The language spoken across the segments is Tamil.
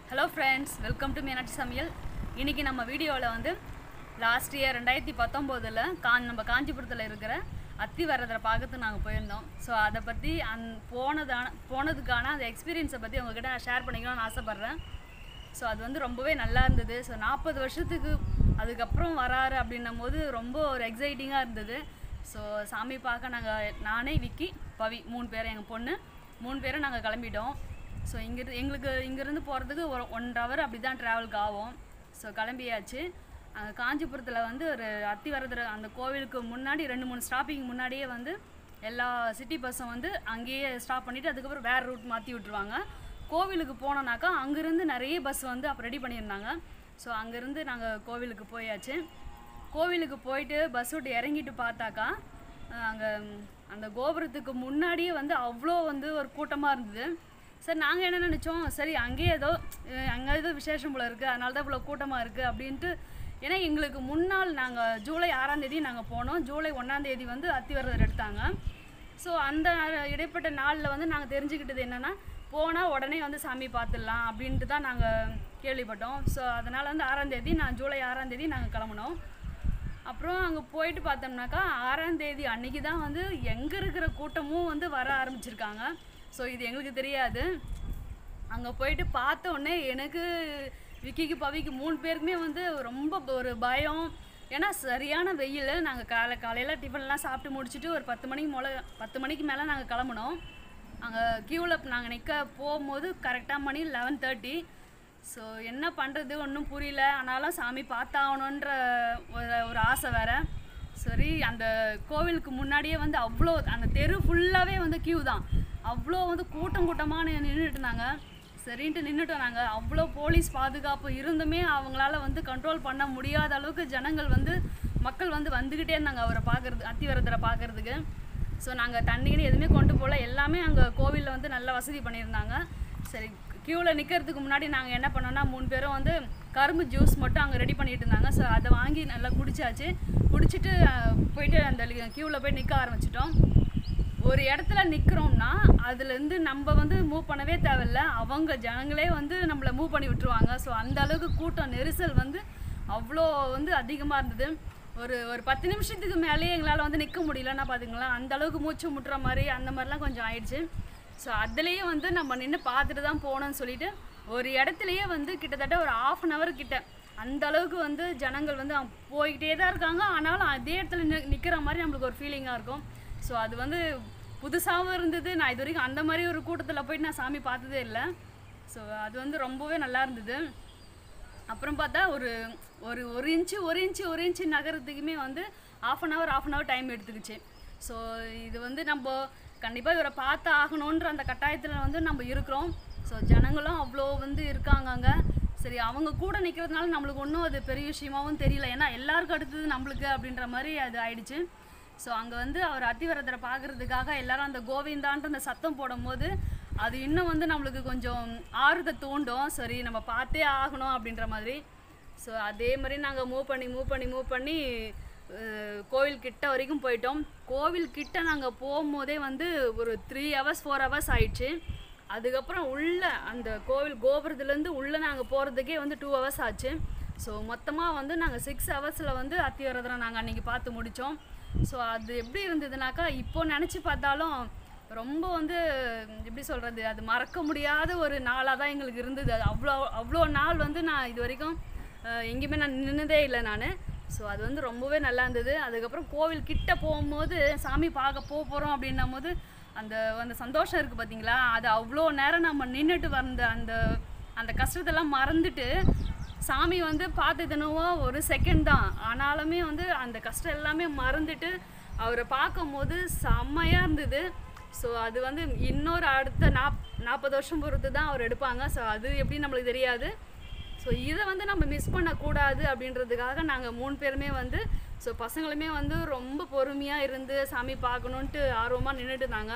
hello friends welcome to Meenakshi சமையல் இன்றைக்கி நம்ம வீடியோவில் வந்து லாஸ்ட் இயர் ரெண்டாயிரத்தி பத்தொம்போதில் காஞ் நம்ம காஞ்சிபுரத்தில் இருக்கிற அத்திவரதரை பார்க்கறதுக்கு நாங்கள் போயிருந்தோம் ஸோ அதை பற்றி அந் போனதான போனதுக்கான அந்த எக்ஸ்பீரியன்ஸை பற்றி உங்ககிட்ட நான் ஷேர் பண்ணிக்கணும்னு ஆசைப்பட்றேன் ஸோ அது வந்து ரொம்பவே நல்லா இருந்தது ஸோ நாற்பது வருஷத்துக்கு அதுக்கப்புறம் வராரு அப்படின்னும் போது ரொம்ப ஒரு எக்ஸைட்டிங்காக இருந்தது ஸோ சாமி பார்க்க நாங்கள் நானே விக்கி பவி மூணு பேர் எங்கள் பொண்ணு மூணு பேரும் நாங்கள் கிளம்பிட்டோம் ஸோ இங்கிருந்து எங்களுக்கு இங்கேருந்து போகிறதுக்கு ஒரு ஒன் ஹவர் அப்படி தான் ட்ராவலுக்கு ஆகும் ஸோ கிளம்பியாச்சு அங்கே காஞ்சிபுரத்தில் வந்து ஒரு அத்திவரதர் அந்த கோவிலுக்கு முன்னாடி ரெண்டு மூணு ஸ்டாப்பிங் முன்னாடியே வந்து எல்லா சிட்டி பஸ்ஸும் வந்து அங்கேயே ஸ்டாப் பண்ணிவிட்டு அதுக்கப்புறம் வேறு ரூட் மாற்றி விட்ருவாங்க கோவிலுக்கு போனோன்னாக்கா அங்கேருந்து நிறைய பஸ் வந்து அப்போ ரெடி பண்ணியிருந்தாங்க ஸோ அங்கேருந்து நாங்கள் கோவிலுக்கு போயாச்சு கோவிலுக்கு போயிட்டு பஸ் விட்டு இறங்கிட்டு பார்த்தாக்கா அங்கே அந்த கோபுரத்துக்கு முன்னாடியே வந்து அவ்வளோ வந்து ஒரு கூட்டமாக இருந்தது சரி நாங்கள் என்ன நினச்சோம் சரி அங்கேயே ஏதோ அஹ் அங்கே ஏதோ விசேஷம் போல இருக்குது அதனால தான் இவ்வளோ கூட்டமாக இருக்குது அப்படின்ட்டு ஏன்னா எங்களுக்கு முன்னாள் நாங்கள் ஜூலை ஆறாம் தேதி நாங்கள் போனோம் ஜூலை ஒன்றாம் தேதி வந்து அத்திவரதர் எடுத்தாங்க ஸோ அந்த இடைப்பட்ட நாளில் வந்து நாங்கள் தெரிஞ்சுக்கிட்டது என்னென்னா போனால் உடனே வந்து சாமி பார்த்துடலாம் அப்படின்ட்டு தான் நாங்கள் கேள்விப்பட்டோம் ஸோ அதனால் வந்து ஆறாம் தேதி நான் ஜூலை ஆறாம் தேதி நாங்கள் கிளம்புனோம் அப்புறம் அங்கே போயிட்டு பார்த்தோம்னாக்கா ஆறாம் தேதி அன்னைக்கு தான் வந்து எங்கே இருக்கிற கூட்டமும் வந்து வர ஆரம்பிச்சிருக்காங்க ஸோ இது எங்களுக்கு தெரியாது அங்கே போயிட்டு பார்த்த உடனே எனக்கு விக்கிக்கு பவிக்கு மூணு பேருக்குமே வந்து ரொம்ப ஒரு பயம் ஏன்னா சரியான வெயில் நாங்கள் காலை காலையில் டிஃபன்லாம் சாப்பிட்டு முடிச்சுட்டு ஒரு பத்து மணிக்கு மேலே பத்து மணிக்கு மேலே நாங்கள் கிளம்புனோம் அங்கே க்யூவில் நாங்கள் நிற்க போகும்போது கரெக்டாக மணி லெவன் தேர்ட்டி ஸோ என்ன பண்ணுறது ஒன்றும் புரியல ஆனாலும் சாமி பார்த்தாகணுன்ற ஒரு ஒரு ஆசை வேற சரி அந்த கோவிலுக்கு முன்னாடியே வந்து அவ்வளோ அந்த தெரு ஃபுல்லாகவே வந்து கியூ தான் அவ்வளோ வந்து கூட்டம் கூட்டமாக நின்றுட்டு இருந்தாங்க சரின்ட்டு நின்றுட்டோம் நாங்கள் அவ்வளோ போலீஸ் பாதுகாப்பு இருந்துமே அவங்களால வந்து கண்ட்ரோல் பண்ண முடியாத அளவுக்கு ஜனங்கள் வந்து மக்கள் வந்து வந்துக்கிட்டே இருந்தாங்க அவரை பார்க்கறது அத்திவரதரை பார்க்கறதுக்கு ஸோ நாங்கள் தண்ணின்னு எதுவுமே கொண்டு போகல எல்லாமே அங்கே கோவிலில் வந்து நல்ல வசதி பண்ணியிருந்தாங்க சரி க்யூவில் நிற்கிறதுக்கு முன்னாடி நாங்கள் என்ன பண்ணோம்னா மூணு பேரும் வந்து கரும்பு ஜூஸ் மட்டும் அங்கே ரெடி பண்ணிட்டு இருந்தாங்க ஸோ அதை வாங்கி நல்லா குடிச்சாச்சு குடிச்சிட்டு அஹ், போயிட்டு அந்த க்யூவில் போய் நிற்க ஆரம்பிச்சிட்டோம் ஒரு இடத்துல நிற்கிறோம்னா அதுலேருந்து நம்ம வந்து மூவ் பண்ணவே தேவையில்ல அவங்க ஜனங்களே வந்து நம்மளை மூவ் பண்ணி விட்டுருவாங்க ஸோ அந்த அளவுக்கு கூட்டம் நெரிசல் வந்து அவ்வளோ வந்து அதிகமாக இருந்தது ஒரு ஒரு பத்து நிமிஷத்துக்கு மேலேயே எங்களால் வந்து நிற்க முடியலன்னா பார்த்துங்களேன் அந்த அளவுக்கு மூச்சு முட்டுற மாதிரி அந்த மாதிரிலாம் கொஞ்சம் ஆயிடுச்சு ஸோ அதுலேயே வந்து நம்ம நின்று பார்த்துட்டு தான் போகணும்னு சொல்லிட்டு ஒரு இடத்துலையே வந்து கிட்டத்தட்ட ஒரு ஆஃப் அன் ஹவர் கிட்ட அந்த அளவுக்கு வந்து ஜனங்கள் வந்து அவங்க போய்கிட்டே தான் இருக்காங்க ஆனாலும் அதே இடத்துல நி நிற்கிற மாதிரி நம்மளுக்கு ஒரு ஃபீலிங்காக இருக்கும் ஸோ அது வந்து புதுசாகவும் இருந்தது நான் இது வரைக்கும் அந்த மாதிரி ஒரு கூட்டத்தில் போயிட்டு நான் சாமி பார்த்ததே இல்லை ஸோ அது வந்து ரொம்பவே நல்லா இருந்தது அப்புறம் பார்த்தா ஒரு ஒரு ஒரு இன்ச்சு ஒரு இன்ச்சு ஒரு இன்ச்சு நகரத்துக்குமே வந்து half an hour half an hour time எடுத்துக்கிச்சு ஸோ இது வந்து நம்ம கண்டிப்பாக இவரை பார்த்து ஆகணுன்ற அந்த கட்டாயத்தில் வந்து நம்ம இருக்கிறோம் ஸோ ஜனங்களும் அவ்வளோ வந்து இருக்காங்க அங்கே சரி அவங்க கூட நிற்கிறதுனால நம்மளுக்கு ஒன்றும் அது பெரிய விஷயமாவும் தெரியல ஏன்னா எல்லாருக்கும் அடுத்தது நம்மளுக்கு அப்படின்ற மாதிரி அது ஆயிடுச்சு ஸோ அங்கே வந்து அவர் அத்திவரதரை பார்க்கறதுக்காக எல்லாரும் அந்த கோவிந்தான்ற அந்த சத்தம் போடும்போது அது இன்னும் வந்து நம்மளுக்கு கொஞ்சம் ஆறுதை தூண்டும் சரி நம்ம பார்த்தே ஆகணும் அப்படின்ற மாதிரி ஸோ அதே மாதிரி நாங்கள் மூவ் பண்ணி மூவ் பண்ணி மூவ் பண்ணி அஹ், கோவில் கிட்ட வரைக்கும் போயிட்டோம் கோவில் கிட்ட நாங்கள் போகும்போதே வந்து ஒரு த்ரீ ஹவர்ஸ் ஃபோர் ஹவர்ஸ் ஆயிடுச்சு அதுக்கப்புறம் உள்ள அந்த கோவில் கோபுரத்துலேருந்து உள்ளே நாங்கள் போகிறதுக்கே வந்து டூ ஹவர்ஸ் ஆச்சு ஸோ மொத்தமாக வந்து நாங்கள் சிக்ஸ் ஹவர்ஸில் வந்து அத்திவரதரை நாங்கள் அன்றைக்கி பார்த்து முடித்தோம் ஸோ அது எப்படி இருந்ததுனாக்கா இப்போ நினச்சி பார்த்தாலும் ரொம்ப வந்து எப்படி சொல்கிறது அது மறக்க முடியாத ஒரு நாளாக தான் எங்களுக்கு இருந்தது அது அவ்வளோ அவ்வளோ நாள் வந்து நான் இது வரைக்கும் அஹ், எங்கேயுமே நான் நின்னதே இல்லை நான் ஸோ அது வந்து ரொம்பவே நல்லா இருந்தது அதுக்கப்புறம் கோவில் கிட்ட போகும்போது சாமி பார்க்க போக போகிறோம் அப்படின்னும் போது அந்த அந்த சந்தோஷம் இருக்குது பார்த்தீங்களா அது அவ்வளோ நேரம் நம்ம நின்றுட்டு வந்த அந்த அந்த கஷ்டத்தெல்லாம் மறந்துட்டு சாமி வந்து பார்த்ததுனவோ ஒரு செகண்ட் தான் ஆனாலுமே வந்து அந்த கஷ்டம் எல்லாமே மறந்துட்டு அவரை பார்க்கும்போது செம்மையாக இருந்தது ஸோ அது வந்து இன்னொரு அடுத்த நாப் நாற்பது வருஷம் பொறுத்து தான் அவர் எடுப்பாங்க ஸோ அது எப்படி நம்மளுக்கு தெரியாது ஸோ இதை வந்து நம்ம மிஸ் பண்ணக்கூடாது அப்படின்றதுக்காக நாங்கள் மூணு பேருமே வந்து ஸோ பசங்களுமே வந்து ரொம்ப பொறுமையாக இருந்து சாமி பார்க்கணுன்ட்டு ஆர்வமாக நின்றுட்டு இருந்தாங்க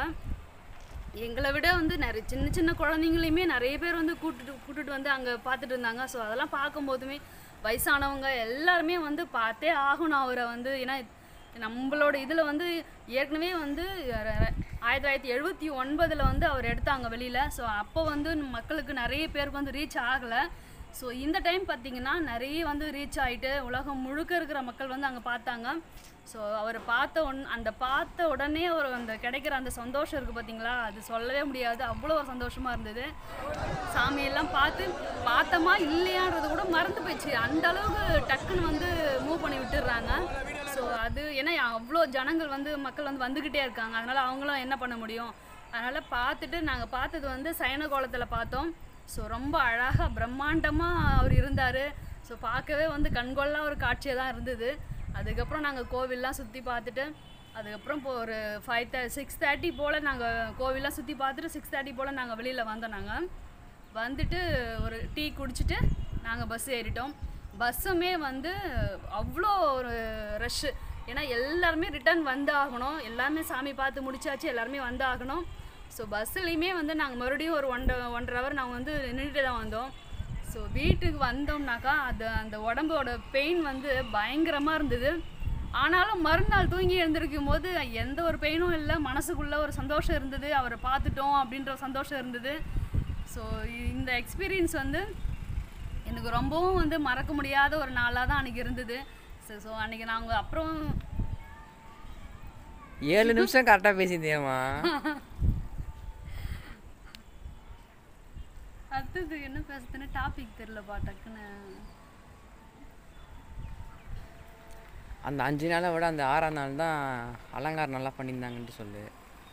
எங்களை விட வந்து நிறைய சின்ன சின்ன குழந்தைங்களையுமே நிறைய பேர் வந்து கூட்டுட்டு கூட்டிட்டு வந்து அங்கே பார்த்துட்டு இருந்தாங்க ஸோ அதெல்லாம் பார்க்கும்போதுமே வயசானவங்க எல்லாருமே வந்து பார்த்தே ஆகணும் அவரை வந்து ஏன்னா நம்மளோட இதில் வந்து ஏற்கனவே வந்து ர- ர- ஆயிரத்தி தொள்ளாயிரத்தி எழுபத்தி ஒன்பதில் வந்து அவர் எடுத்தாங்க வெளியில் ஸோ அப்போ வந்து மக்களுக்கு நிறைய பேருக்கு வந்து ரீச் ஆகலை ஸோ இந்த டைம் பார்த்தீங்கன்னா நிறைய வந்து ரீச் ஆகிட்டு உலகம் முழுக்க இருக்கிற மக்கள் வந்து அங்கே பார்த்தாங்க ஸோ அவர் பார்த்த ஒன் அந்த பார்த்த உடனே ஒரு அந்த கிடைக்கிற அந்த சந்தோஷம் இருக்குது பார்த்தீங்களா அது சொல்லவே முடியாது அவ்வளோ ஒரு சந்தோஷமாக இருந்தது சாமியெல்லாம் பார்த்து பார்த்தோமா இல்லையான்றது கூட மறந்து போயிடுச்சு அந்த அளவுக்கு டக்குன்னு வந்து மூவ் பண்ணி விட்டுடுறாங்க ஸோ அது ஏன்னா அவ்வளோ ஜனங்கள் வந்து மக்கள் வந்து வந்துக்கிட்டே இருக்காங்க அதனால் அவங்களும் என்ன பண்ண முடியும் அதனால் பார்த்துட்டு நாங்கள் பார்த்தது வந்து சயன கோலத்தில் பார்த்தோம் ஸோ ரொம்ப அழகாக பிரம்மாண்டமாக அவர் இருந்தார் ஸோ பார்க்கவே வந்து கண்கொள்ளா ஒரு காட்சியாக தான் இருந்தது அதுக்கப்புறம் நாங்கள் கோவில்லாம் சுற்றி பார்த்துட்டு அதுக்கப்புறம் இப்போ ஒரு ஃபைவ் தே சிக்ஸ் தேர்ட்டி போல் நாங்கள் கோவில்லாம் சுற்றி பார்த்துட்டு சிக்ஸ் தேர்ட்டி போல் நாங்கள் வெளியில் வந்தோம் நாங்கள் வந்துட்டு ஒரு டீ குடிச்சிட்டு நாங்கள் பஸ் ஏறிட்டோம் பஸ்ஸுமே வந்து அவ்வளோ ஒரு ரஷ்ஷு ஏன்னா எல்லாருமே ரிட்டர்ன் வந்து ஆகணும் எல்லாருமே சாமி பார்த்து முடிச்சாச்சு எல்லாருமே வந்து ஆகணும் ஸோ பஸ்ஸுலேயுமே வந்து நாங்கள் மறுபடியும் ஒரு ஒன் ஒன்றரை ஹவர் நாங்கள் வந்து நின்றுட்டு தான் வந்தோம் ஸோ வீட்டுக்கு வந்தோம்னாக்கா அது அந்த உடம்போட பெயின் வந்து பயங்கரமாக இருந்தது ஆனாலும் மறுநாள் தூங்கி எழுந்திருக்கும் போது எந்த ஒரு பெயினும் இல்லை மனசுக்குள்ளே ஒரு சந்தோஷம் இருந்தது அவரை பார்த்துட்டோம் அப்படின்ற ஒரு சந்தோஷம் இருந்தது ஸோ இந்த எக்ஸ்பீரியன்ஸ் வந்து எனக்கு ரொம்பவும் வந்து மறக்க முடியாத ஒரு நாளாக தான் அன்றைக்கி இருந்தது ஸோ ஸோ அன்றைக்கி நாங்கள் அப்புறம் ஏழு நிமிஷம் கரெக்டாக பேசியிருந்தியம்மா அடுத்தது என்ன பேசுறதுன்னு டாபிக் தெரிலப்பா டக்குன்னு அந்த அஞ்சு நாளை விட அந்த ஆறாம் நாள் தான் அலங்காரம் நல்லா பண்ணியிருந்தாங்கன்ட்டு சொல்லு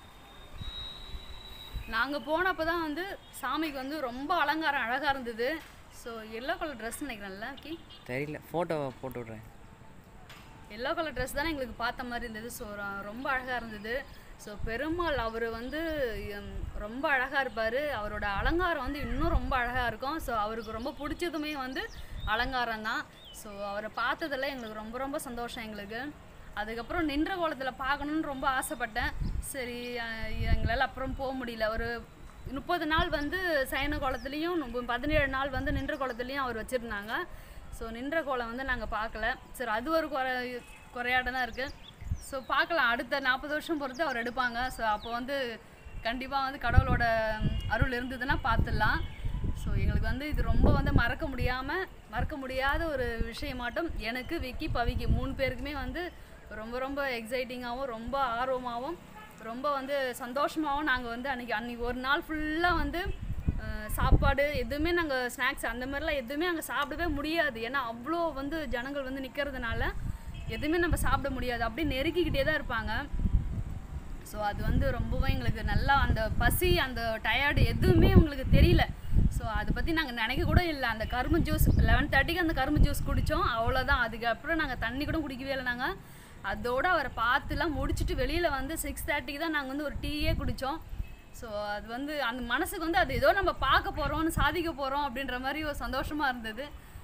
நாங்கள் போனப்போ தான் வந்து சாமிக்கு வந்து ரொம்ப அலங்காரம் அழகாக இருந்தது ஸோ எல்லோ கலர் ட்ரெஸ் நினைக்கிறேன்ல ஓகே தெரியல ஃபோட்டோவை போட்டு விட்றேன் எல்லோ கலர் ட்ரெஸ் தானே எங்களுக்கு பார்த்த மாதிரி இருந்தது ஸோ ரொம்ப அழகாக இருந்தது ஸோ பெருமாள் அவர் வந்து ஹம், ரொம்ப அழகாக இருப்பார் அவரோட அலங்காரம் வந்து இன்னும் ரொம்ப அழகாக இருக்கும் ஸோ அவருக்கு ரொம்ப பிடிச்சதுமே வந்து அலங்காரம் தான் ஸோ அவரை பார்த்ததில் எங்களுக்கு ரொம்ப ரொம்ப சந்தோஷம் எங்களுக்கு அதுக்கப்புறம் நின்ற கோலத்தில் பார்க்கணுன்னு ரொம்ப ஆசைப்பட்டேன் சரி அஹ், எங்களால் அப்புறம் போக முடியல ஒரு முப்பது நாள் வந்து சயன கோலத்துலேயும் பதினேழு நாள் வந்து நின்ற கோலத்துலேயும் அவர் வச்சுருந்தாங்க ஸோ நின்ற கோலம் வந்து நாங்கள் பார்க்கல சரி அது ஒரு குறை குறையாட தான் இருக்குது ஸோ பார்க்கலாம் அடுத்த நாற்பது வருஷம் பொறுத்து அவர் எடுப்பாங்க ஸோ அப்போ வந்து கண்டிப்பாக வந்து கடவுளோட ம், அருள் இருந்ததுன்னா பார்த்துடலாம் ஸோ எங்களுக்கு வந்து இது ரொம்ப வந்து மறக்க முடியாமல் மறக்க முடியாத ஒரு விஷயமாட்டும் எனக்கு விக்கி பவிக்கு மூணு பேருக்குமே வந்து ரொம்ப ரொம்ப எக்ஸைட்டிங்காகவும் ரொம்ப ஆர்வமாகவும் ரொம்ப வந்து சந்தோஷமாகவும் நாங்கள் வந்து அன்றைக்கி அன்றைக்கி ஒரு நாள் ஃபுல்லாக வந்து அஹ், சாப்பாடு எதுவுமே நாங்கள் ஸ்நாக்ஸ் அந்த மாதிரிலாம் எதுவுமே அங்கே சாப்பிடவே முடியாது ஏன்னா அவ்வளோ வந்து ஜனங்கள் வந்து நிற்கிறதுனால எதுவுமே நம்ம சாப்பிட முடியாது அப்படியே நெருக்கிக்கிட்டே தான் இருப்பாங்க ஸோ அது வந்து ரொம்பவும் எங்களுக்கு நல்லா அந்த பசி அந்த டயர்டு எதுவுமே உங்களுக்கு தெரியல ஸோ அதை பற்றி நாங்கள் நினைக்க கூட இல்லை அந்த கரும்பு ஜூஸ் லெவன் தேர்ட்டிக்கு அந்த கரும்பு ஜூஸ் குடித்தோம் அவ்வளோதான் அதுக்கப்புறம் நாங்கள் தண்ணி கூட குடிக்கவே இல்லை நாங்கள் அதோட அவரை பார்த்துலாம் முடிச்சுட்டு வெளியில் வந்து சிக்ஸ் தேர்ட்டிக்கு தான் நாங்கள் வந்து ஒரு டீயே குடித்தோம் ஸோ அது வந்து அந்த மனசுக்கு வந்து அது ஏதோ நம்ம பார்க்க போகிறோம் சாதிக்க போகிறோம் அப்படின்ற மாதிரி ஒரு சந்தோஷமாக இருந்தது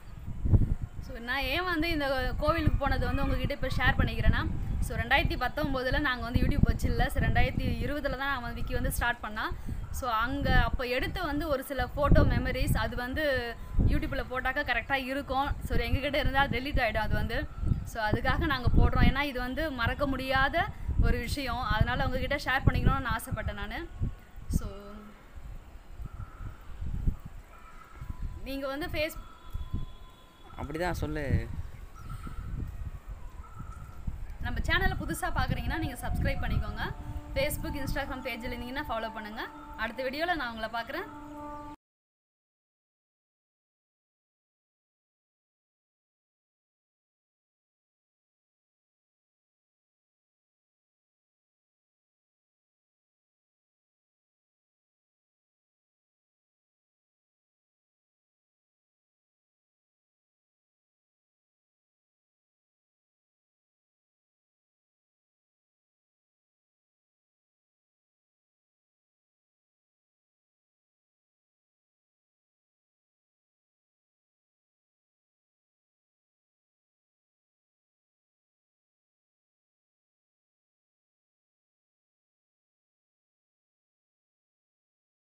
ஸோ நான் ஏன் வந்து இந்த கோவிலுக்கு போனது வந்து உங்ககிட்ட இப்போ ஷேர் பண்ணிக்கிறேன்னா ஸோ ரெண்டாயிரத்தி பத்தொம்போதில் நாங்கள் வந்து யூடியூப் வச்சில்ல ஸோ ரெண்டாயிரத்தி இருபதில் தான் நான் வந்து விக்கி வந்து ஸ்டார்ட் பண்ணேன் ஸோ அங்கே அப்போ எடுத்த வந்து ஒரு சில ஃபோட்டோ மெமரிஸ் அது வந்து யூடியூப்பில் போட்டாக்கா கரெக்டாக இருக்கும் ஸோ எங்ககிட்ட இருந்தால் டெலிட் ஆகிடும் அது வந்து ஸோ அதுக்காக நாங்கள் போடுறோம் ஏன்னா இது வந்து மறக்க முடியாத ஒரு விஷயம் அதனால் உங்ககிட்ட ஷேர் பண்ணிக்கணும்னு நான் ஆசைப்பட்டேன் நான் ஸோ நீங்கள் வந்து ஃபேஸ் அப்படி தான் சொல்லு நம்ம சேனலை புதுசாக பார்க்குறீங்கன்னா நீங்கள் சப்ஸ்கிரைப் பண்ணிக்கோங்க ஃபேஸ்புக் இன்ஸ்டாகிராம் பேஜில் இருந்தீங்கன்னா ஃபாலோ பண்ணுங்கள் அடுத்த வீடியோவில் நான் உங்களை பார்க்குறேன்